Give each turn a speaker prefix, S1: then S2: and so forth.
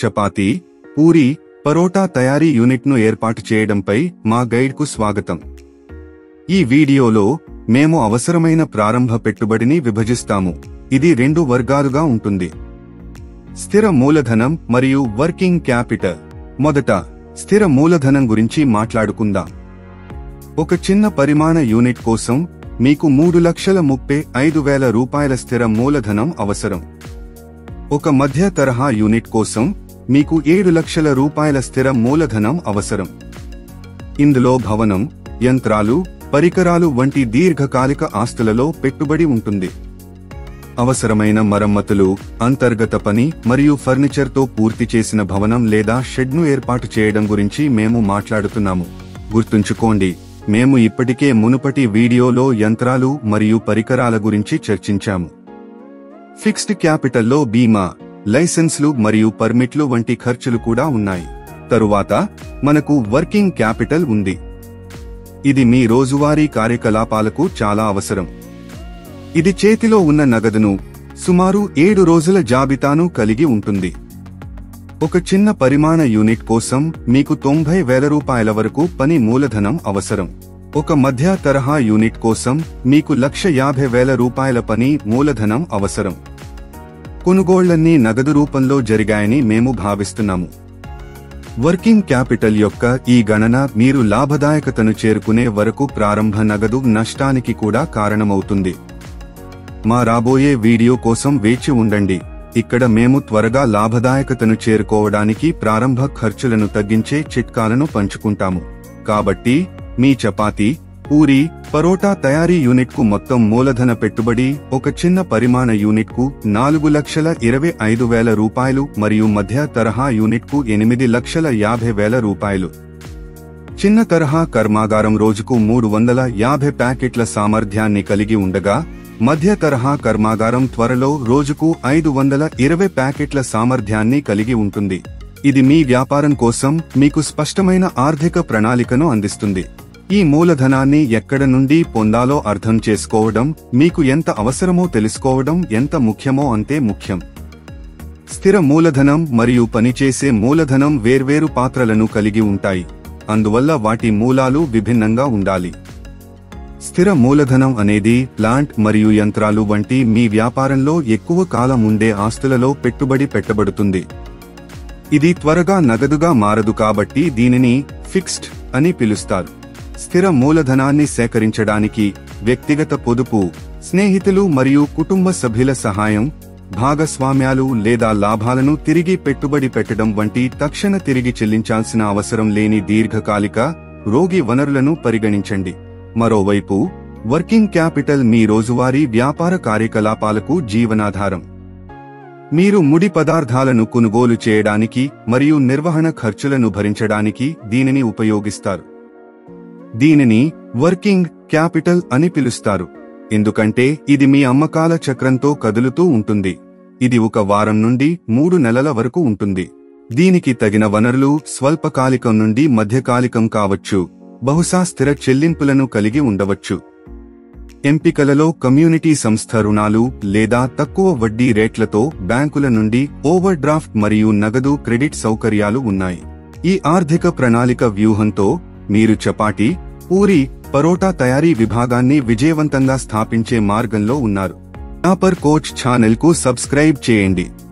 S1: చపాతీ పూరి పరోటా తయారీ యూనిట్ను ఏర్పాటు చేయడంపై మా గైడ్కు స్వాగతం ఈ వీడియోలో మేము అవసరమైన ప్రారంభ పెట్టుబడిని విభజిస్తాము ఇది రెండు వర్గాలుగా ఉంటుంది స్థిర మూలధనం మరియు వర్కింగ్ క్యాపిటల్ మొదట స్థిర మూలధనం గురించి మాట్లాడుకుందాం ఒక చిన్న పరిమాణ యూనిట్ కోసం మీకు మూడు లక్షల ముప్పై ఐదు వేల రూపాయల స్థిర మూలధనం అవసరం ఒక మధ్య తరహా యూనిట్ కోసం మీకు ఏడు లక్షల రూపాయల స్థిర మూలధనం అవసరం ఇందులో భవనం యంత్రాలు పరికరాలు వంటి దీర్ఘకాలిక ఆస్తులలో పెట్టుబడి ఉంటుంది అవసరమైన మరమ్మతులు అంతర్గత పని మరియు ఫర్నిచర్తో పూర్తి చేసిన భవనం లేదా షెడ్ను ఏర్పాటు చేయడం గురించి మేము మాట్లాడుతున్నాము గుర్తుంచుకోండి మేము ఇప్పటికే మునుపటి వీడియోలో యంత్రాలు మరియు పరికరాల గురించి చర్చించాము ఫిక్స్డ్ క్యాపిటల్లో బీమా లైసెన్స్లు మరియు పర్మిట్లు వంటి ఖర్చులు కూడా ఉన్నాయి తరువాత మనకు వర్కింగ్ క్యాపిటల్ ఉంది ఇది మీ రోజువారీ కార్యకలాపాలకు చాలా అవసరం ఇది చేతిలో ఉన్న నగదును సుమారు ఏడు రోజుల జాబితాను కలిగి ఉంటుంది ఒక చిన్న పరిమాణ యూనిట్ కోసం మీకు తొంభై వేల రూపాయల వరకు పని మూలధనం అవసరం ఒక మధ్య తరహా యూనిట్ కోసం మీకు లక్ష యాభై వేల రూపాయల పని మూలధనం అవసరం కొనుగోళ్లన్నీ నగదు రూపంలో జరిగాయని మేము భావిస్తున్నాము వర్కింగ్ క్యాపిటల్ యొక్క ఈ గణన మీరు లాభదాయకతను చేరుకునే వరకు ప్రారంభ నగదు నష్టానికి కూడా కారణమవుతుంది మా రాబోయే వీడియో కోసం వేచి ఉండండి ఇక్కడ మేము త్వరగా లాభదాయకతను చేరుకోవడానికి ప్రారంభ ఖర్చులను తగ్గించే చిట్కాలను పంచుకుంటాము కాబట్టి మీ చపాతీ పూరి పరోటా తయారీ యూనిట్కు మొత్తం మూలధన పెట్టుబడి ఒక చిన్న పరిమాణ యూనిట్కు నాలుగు లక్షల ఇరవై ఐదు వేల రూపాయలు మరియు మధ్య తరహా యూనిట్కు ఎనిమిది లక్షల యాభై వేల రూపాయలు చిన్న తరహా కర్మాగారం రోజుకు మూడు వందల యాభై ప్యాకెట్ల సామర్థ్యాన్ని కలిగి ఉండగా మధ్య తరహా కర్మాగారం త్వరలో రోజుకు ఐదు వందల ఇరవై ప్యాకెట్ల సామర్థ్యాన్ని కలిగి ఉంటుంది ఇది మీ వ్యాపారం కోసం మీకు స్పష్టమైన ఆర్థిక ప్రణాళికను అందిస్తుంది ఈ మూలధనాన్ని ఎక్కడ నుండి పొందాలో అర్థం చేసుకోవడం మీకు ఎంత అవసరమో తెలుసుకోవడం ఎంత ముఖ్యమో అంతే ముఖ్యం స్థిర మూలధనం మరియు పనిచేసే మూలధనం వేర్వేరు పాత్రలను కలిగి ఉంటాయి అందువల్ల వాటి మూలాలు విభిన్నంగా ఉండాలి స్థిర మూలధనం అనేది ప్లాంట్ మరియు యంత్రాలు వంటి మీ వ్యాపారంలో ఎక్కువ కాలం ఉండే ఆస్తులలో పెట్టుబడి పెట్టబడుతుంది ఇది త్వరగా నగదుగా మారదు కాబట్టి దీనిని ఫిక్స్డ్ అని పిలుస్తారు స్థిర మూలధనాన్ని సేకరించడానికి వ్యక్తిగత పొదుపు స్నేహితులు మరియు కుటుంబ సభ్యుల సహాయం భాగస్వామ్యాలు లేదా లాభాలను తిరిగి పెట్టుబడి పెట్టడం వంటి తక్షణ తిరిగి చెల్లించాల్సిన అవసరం లేని దీర్ఘకాలిక రోగి వనరులను పరిగణించండి మరోవైపు వర్కింగ్ క్యాపిటల్ మీ రోజువారీ వ్యాపార కార్యకలాపాలకు జీవనాధారం మీరు ముడి పదార్థాలను కొనుగోలు చేయడానికి మరియు నిర్వహణ ఖర్చులను భరించడానికి దీనిని ఉపయోగిస్తారు దీనిని వర్కింగ్ క్యాపిటల్ అని పిలుస్తారు ఎందుకంటే ఇది మీ అమ్మకాల చక్రంతో కదులుతూ ఉంటుంది ఇది ఒక వారం నుండి మూడు నెలల వరకు ఉంటుంది దీనికి తగిన వనరులు స్వల్పకాలికం నుండి మధ్యకాలికం కావచ్చు బహుశా స్థిర చెల్లింపులను కలిగి ఉండవచ్చు ఎంపికలలో కమ్యూనిటీ సంస్థ రుణాలు లేదా తక్కువ వడ్డీ రేట్లతో బ్యాంకుల నుండి ఓవర్ డ్రాఫ్ట్ మరియు నగదు క్రెడిట్ సౌకర్యాలు ఉన్నాయి ఈ ఆర్థిక ప్రణాళిక వ్యూహంతో మీరు చపాటీ పూరి పరోటా తయారీ విభాగాన్ని విజయవంతంగా స్థాపించే మార్గంలో ఉన్నారు పర్ కోచ్ ఛానల్ కు సబ్స్క్రైబ్ చేయండి